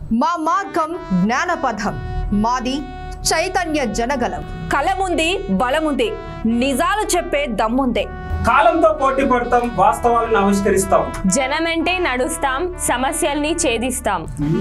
మా మార్గం జ్ఞానపథం మాది చైతన్య జనగలం కలముంది బలముంది నిజాలు చెప్పే దమ్ముంది కాలంతో పోటీ పడతాం వాస్తవాలను ఆవిష్కరిస్తాం జనమెంటే నడుస్తాం సమస్యల్ని ఛేదిస్తాం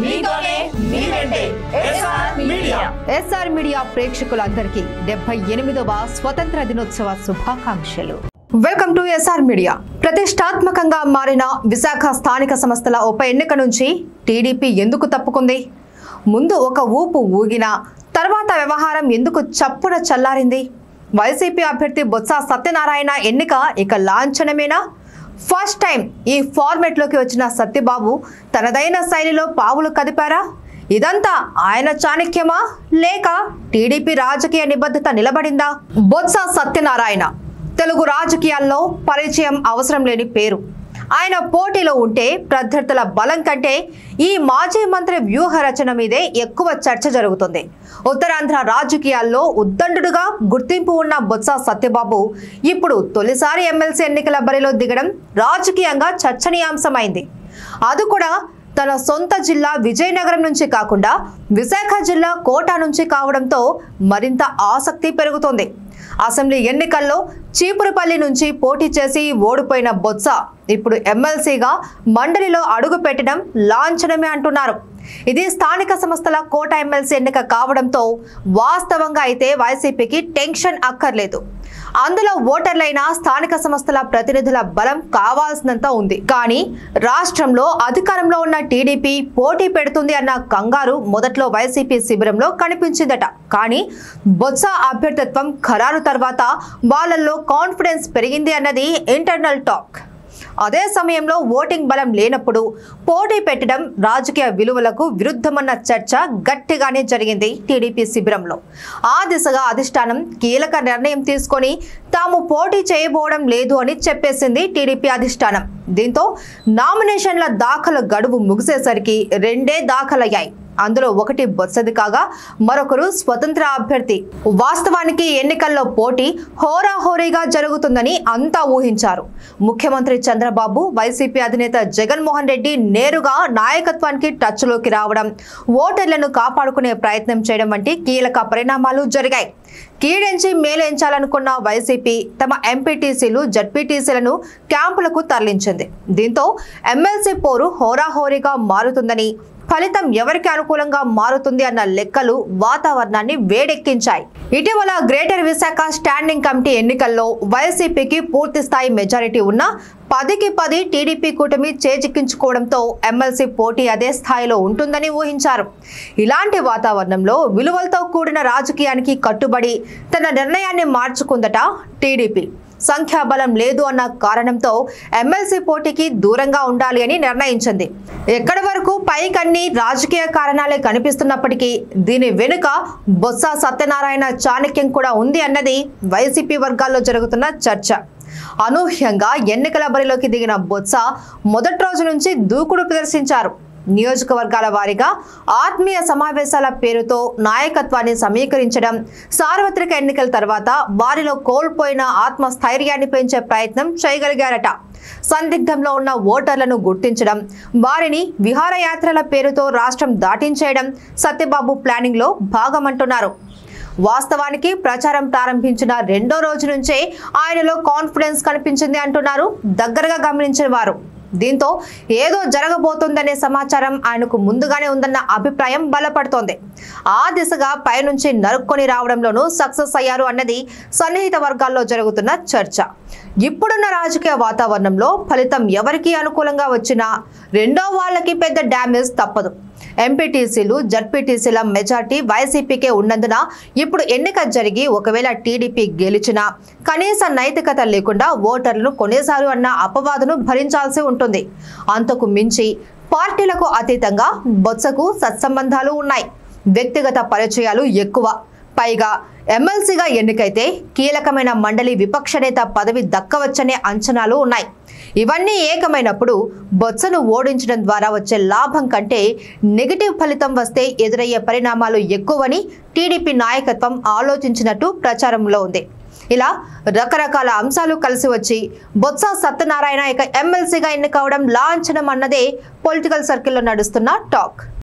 ఎస్ఆర్ మీడియా ప్రేక్షకులందరికీ డెబ్బై ఎనిమిదవ స్వతంత్ర దినోత్సవ శుభాకాంక్షలు వెల్కమ్ టు ఎస్ఆర్ మీడియా ప్రతిష్టాత్మకంగా మారిన విశాఖ స్థానిక సంస్థల ఉప ఎన్నిక నుంచి టీడీపీ ఎందుకు తప్పుకుంది ముందు ఒక ఊపు ఊగిన తర్వాత వ్యవహారం ఎందుకు చప్పున చల్లారింది వైసీపీ అభ్యర్థి బొత్స సత్యనారాయణ ఎన్నిక ఇక లాంఛనమేనా ఫస్ట్ టైం ఈ ఫార్మెట్లోకి వచ్చిన సత్యబాబు తనదైన శైలిలో పావులు కదిపారా ఇదంతా ఆయన చాణక్యమా లేక టీడీపీ రాజకీయ నిబద్ధత నిలబడిందా బొత్స సత్యనారాయణ తెలుగు రాజకీయాల్లో పరిచయం అవసరం లేని పేరు ఆయన పోటీలో ఉంటే ప్రత్యర్థుల బలం కంటే ఈ మాజీ మంత్రి వ్యూహ రచన మీదే ఎక్కువ చర్చ జరుగుతుంది ఉత్తరాంధ్ర రాజకీయాల్లో ఉద్దండుడుగా గుర్తింపు ఉన్న బొత్స సత్యబాబు ఇప్పుడు తొలిసారి ఎమ్మెల్సీ ఎన్నికల బరిలో దిగడం రాజకీయంగా చర్చనీయాంశమైంది అది కూడా తన సొంత జిల్లా విజయనగరం నుంచి కాకుండా విశాఖ జిల్లా కోట నుంచి కావడంతో మరింత ఆసక్తి పెరుగుతోంది అసెంబ్లీ ఎన్నికల్లో చీపురుపల్లి నుంచి పోటీ చేసి ఓడిపోయిన బొత్స ఇప్పుడు ఎమ్మెల్సీగా మండలిలో అడుగు పెట్టడం లాంఛనమే అంటున్నారు ఇది స్థానిక సంస్థల కోట ఎమ్మెల్సీ ఎన్నిక కావడంతో వాస్తవంగా అయితే వైసీపీకి టెన్షన్ అక్కర్లేదు అందులో ఓటర్లైన స్థానిక సంస్థల ప్రతినిధుల బలం కావాల్సినంత ఉంది కానీ రాష్ట్రంలో అధికారంలో ఉన్న టీడీపీ పోటీ పెడుతుంది అన్న కంగారు మొదట్లో వైసీపీ శిబిరంలో కనిపించిందట కానీ బొత్స అభ్యర్థిత్వం ఖరారు తర్వాత వాళ్ళల్లో కాన్ఫిడెన్స్ పెరిగింది అన్నది ఇంటర్నల్ టాక్ అదే సమయంలో ఓటింగ్ బలం లేనప్పుడు పోటీ పెట్టడం రాజకీయ విలువలకు విరుద్ధమన్న చర్చ గట్టిగానే జరిగింది టీడీపీ శిబిరంలో ఆ దిశగా అధిష్టానం కీలక నిర్ణయం తీసుకొని తాము పోటీ చేయబోవడం లేదు అని చెప్పేసింది టీడీపీ అధిష్టానం దీంతో నామినేషన్ల దాఖలు గడువు ముగిసేసరికి రెండే దాఖలయ్యాయి అందులో ఒకటి బొత్సది కాగా మరొకరు స్వతంత్ర అభ్యర్థి వాస్తవానికి ఎన్నికల్లో పోటీ హోరాహోరీగా జరుగుతుందని అంతా ఊహించారు ముఖ్యమంత్రి చంద్రబాబు వైసీపీ అధినేత జగన్మోహన్ రెడ్డి నేరుగా నాయకత్వానికి టచ్లోకి రావడం ఓటర్లను కాపాడుకునే ప్రయత్నం చేయడం వంటి కీలక పరిణామాలు జరిగాయి కీడించి మేలేంచాలనుకున్న వైసీపీ తమ ఎంపీటీసీలు జడ్పీటీసీలను క్యాంపులకు తరలించింది దీంతో ఎమ్మెల్సీ పోరు హోరాహోరీగా మారుతుందని ఫలితం ఎవరికి అనుకూలంగా మారుతుంది అన్న లెక్కలు వాతావరణాన్ని వేడెక్కించాయి ఇటీవల గ్రేటర్ విశాఖ స్టాండింగ్ కమిటీ ఎన్నికల్లో వైసీపీకి పూర్తి స్థాయి మెజారిటీ ఉన్న పదికి పది టీడీపీ కూటమి చేజిక్కించుకోవడంతో ఎమ్మెల్సీ పోటీ అదే స్థాయిలో ఉంటుందని ఊహించారు ఇలాంటి వాతావరణంలో విలువలతో కూడిన రాజకీయానికి కట్టుబడి తన నిర్ణయాన్ని మార్చుకుందట టీడీపీ సంఖ్యాబలం లేదు అన్న కారణంతో ఎమ్మెల్సీ పోటీకి దూరంగా ఉండాలి అని నిర్ణయించింది ఎక్కడి వరకు పైకన్ని రాజకీయ కారణాలే కనిపిస్తున్నప్పటికీ దీని వెనుక బొత్స సత్యనారాయణ చాణక్యం కూడా ఉంది అన్నది వైసీపీ వర్గాల్లో జరుగుతున్న చర్చ అనూహ్యంగా ఎన్నికల బరిలోకి దిగిన బొత్స మొదటి రోజు నుంచి దూకుడు ప్రదర్శించారు నియోజకవర్గాల వారీగా ఆత్మీయ సమావేశాల పేరుతో నాయకత్వాన్ని సమీకరించడం సార్వత్రిక ఎన్నికల తర్వాత వారిలో కోల్పోయిన ఆత్మస్థైర్యాన్ని పెంచే ప్రయత్నం చేయగలిగారట సందిగ్ధంలో ఉన్న ఓటర్లను గుర్తించడం వారిని విహారయాత్రల పేరుతో రాష్ట్రం దాటించేయడం సత్యబాబు ప్లానింగ్ లో భాగమంటున్నారు వాస్తవానికి ప్రచారం ప్రారంభించిన రెండో రోజు నుంచే ఆయనలో కాన్ఫిడెన్స్ కనిపించింది అంటున్నారు దగ్గరగా గమనించిన వారు దీంతో ఏదో జరగబోతుందనే సమాచారం ఆయనకు ముందుగానే ఉందన్న అభిప్రాయం బలపడుతోంది ఆ దిశగా పైనుంచి నరుక్కొని రావడంలోనూ సక్సెస్ అయ్యారు అన్నది సన్నిహిత వర్గాల్లో జరుగుతున్న చర్చ ఇప్పుడున్న రాజకీయ వాతావరణంలో ఫలితం ఎవరికి అనుకూలంగా వచ్చినా రెండో వాళ్ళకి పెద్ద డ్యామేజ్ తప్పదు ఎంపీటీసీలు జడ్పీటీసీల మెజార్టీ వైసీపీకే ఉన్నందున ఇప్పుడు ఎన్నిక జరిగి ఒకవేళ టీడీపీ గెలిచినా కనీస నైతికత లేకుండా ఓటర్లను కొనేశారు అన్న అపవాదును భరించాల్సి ఉంటుంది అంతకు మించి పార్టీలకు అతీతంగా బొత్సకు సత్సంబంధాలు ఉన్నాయి వ్యక్తిగత పరిచయాలు ఎక్కువ పైగా ఎమ్మెల్సీగా ఎన్నికైతే కీలకమైన మండలి విపక్ష నేత పదవి దక్కవచ్చనే అంచనాలు ఉన్నాయి ఇవన్నీ ఏకమైనప్పుడు బొత్సను ఓడించడం ద్వారా వచ్చే లాభం కంటే నెగిటివ్ ఫలితం వస్తే ఎదురయ్యే పరిణామాలు ఎక్కువని టీడీపీ నాయకత్వం ఆలోచించినట్టు ప్రచారంలో ఉంది ఇలా రకరకాల అంశాలు కలిసి వచ్చి బొత్స సత్యనారాయణ ఇక ఎమ్మెల్సీగా ఎన్నికవడం లాంఛనం అన్నదే పొలిటికల్ సర్కిల్లో నడుస్తున్న టాక్